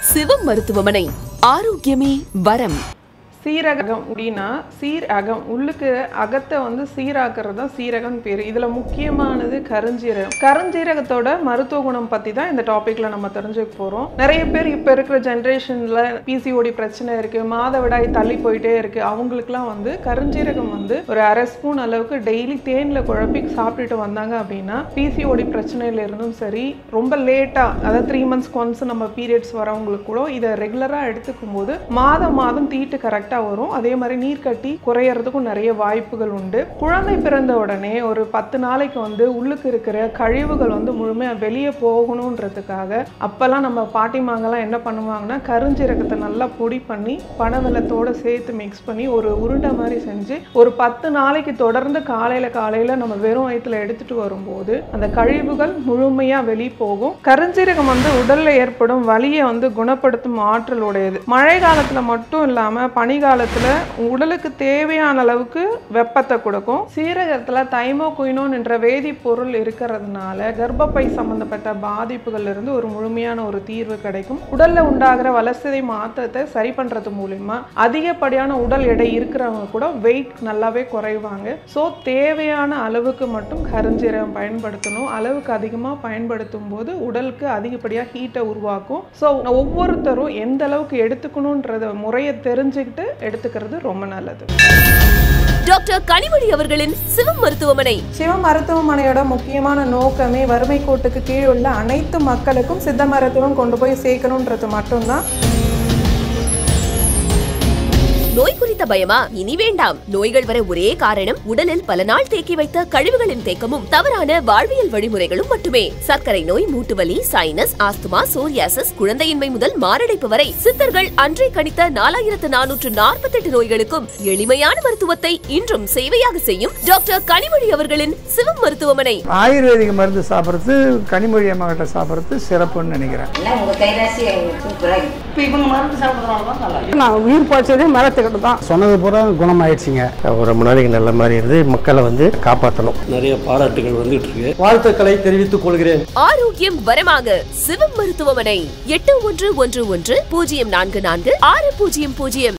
சிவம் மருத்துவமனை ஆரோக்கியமே வரம் சீரகம் அப்படின்னா சீர் அகம் உள்ளுக்கு அகத்தை வந்து சீராக்குறது தான் சீரகம் பேர் இதில் முக்கியமானது கருஞ்சீரகம் கருஞ்சீரகத்தோட மருத்துவ குணம் பற்றி தான் இந்த டாப்பிக்கில் நம்ம தெரிஞ்சுக்க போகிறோம் நிறைய பேர் இப்போ இருக்கிற ஜென்ரேஷனில் பிசிஓடி பிரச்சனை இருக்குது மாதவிடாய் தள்ளி போயிட்டே இருக்குது அவங்களுக்குலாம் வந்து கருஞ்சீரகம் வந்து ஒரு அரை ஸ்பூன் அளவுக்கு டெய்லி தேனில் குழப்பி சாப்பிட்டுட்டு வந்தாங்க அப்படின்னா பிசிஓடி பிரச்சனையில இருந்தும் சரி ரொம்ப லேட்டாக அதாவது த்ரீ மந்த்ஸ்க்கு ஒன்ஸ் நம்ம பீரியட்ஸ் வரவங்களுக்கு கூட இதை ரெகுலராக எடுத்துக்கும் போது மாதம் மாதம் தீட்டு கரெக்டாக வரும் அதே மாதிரி நீர் கட்டி குறையறதுக்கும் நிறைய வாய்ப்புகள் உண்டு குழந்தை பிறந்த உடனே ஒரு பத்து நாளைக்கு வந்து உள்ளுக்கு இருக்கிற கழிவுகள் வந்து முழுமையாக வெளியே போகணுன்றதுக்காக அப்போல்லாம் நம்ம பாட்டிமாங்கெல்லாம் என்ன பண்ணுவாங்கன்னா கருஞ்சீரகத்தை நல்லா பொடி பண்ணி பனவெல்லத்தோட சேர்த்து மிக்ஸ் பண்ணி ஒரு உருண்டை மாதிரி செஞ்சு ஒரு பத்து நாளைக்கு தொடர்ந்து காலையில் காலையில் நம்ம வெறும் வயிற்றுல எடுத்துட்டு வரும்போது அந்த கழிவுகள் முழுமையாக வெளியே போகும் கருஞ்சீரகம் வந்து உடல்ல ஏற்படும் வலியை வந்து குணப்படுத்தும் ஆற்றல் உடையது மழை காலத்துல மட்டும் இல்லாம பனிகாலத்துல உடலுக்கு தேவையான அளவுக்கு வெப்பத்தை கொடுக்கும் சீரகத்துல தைமோகுயினோன் என்ற வேதிப்பொருள் இருக்கிறதுனால கர்ப்பப்பை சம்பந்தப்பட்ட பாதிப்புகள்ல இருந்து ஒரு முழுமையான ஒரு தீர்வு கிடைக்கும் உடல்ல உண்டாகிற வளர்சிதை மாற்றத்தை சரி பண்றது மூலியமா அதிகப்படியான உடல் எடை இருக்கிறவங்க கூட வெயிட் நல்லாவே குறைவாங்க ஸோ தேவையான அளவுக்கு மட்டும் கருஞ்சீரகம் பயன்படுத்தணும் அளவுக்கு அதிகமாக பயன்படுத்தும் போது உடலுக்கு அதிகப்படியாக ஹீட்டை உருவாக்கும் ஸோ ஒவ்வொருத்தரும் எந்த அளவுக்கு எடுத்துக்கணுன்றத முறையை தெரிஞ்சுக்கிட்டு எடுத்துக்கிறது ரொம்ப நல்லது டாக்டர் கனிமொழி அவர்களின் சிவம் மருத்துவமனை சிவ மருத்துவமனையோட முக்கியமான நோக்கமே வறுமை கோட்டுக்கு கீழ் உள்ள அனைத்து மக்களுக்கும் சித்த மருத்துவம் கொண்டு போய் சேர்க்கணுன்றது மட்டும்தான் நோய் குறித்த பயமா இனி வேண்டாம் நோய்கள் வர ஒரே காரணம் உடலில் பல நாள் தேக்கி வைத்த கழிவுகளின் தேக்கமும் தவறான வாழ்வியல் வழிமுறைகளும் மட்டுமே சர்க்கரை நோய் மூட்டுவலி சைனஸ் ஆஸ்துமா சோரியாசிஸ் குழந்தையின்மை முதல் மாரடைப்பு வரை சித்தர்கள் அன்றே கணித்த நாலாயிரத்து நானூற்று நாற்பத்தெட்டு நோய்களுக்கும் எளிமையான மருத்துவத்தை இன்றும் சேவையாக செய்யும் டாக்டர் கனிமொழி அவர்களின் சிவம் மருத்துவமனை ஆயுர்வேதிக் மருந்து சாப்பிட்றது கனிமொழி அம்மா கிட்ட சாப்பிட்றது சிறப்புன்னு நினைக்கிறேன் எல்லாம் உங்கள் கைராசி சூப்பராக இப்போ இவங்க மருந்து சாப்பிட்றதுனால தான் நல்லா இருக்கு. நான் உயிர் போச்சதே மரத்துக்கிட்ட தான் சொன்னது பூரா குணமாயிடுச்சுங்க ஒரு ரொம்ப நாளைக்கு நல்ல மாதிரி இருந்து மக்களை வந்து காப்பாற்றணும் நிறைய பாராட்டுகள் வந்துட்டு இருக்கு வாழ்த்துக்களை தெரிவித்துக் கொள்கிறேன் ஆரோக்கியம் வரமாக சிவம் மருத்துவமனை எட்டு ஒன்று ஒன்று ஒன்று பூஜ்ஜியம் நான்கு நான்கு ஆறு பூஜ்ஜியம் பூஜ்ஜியம்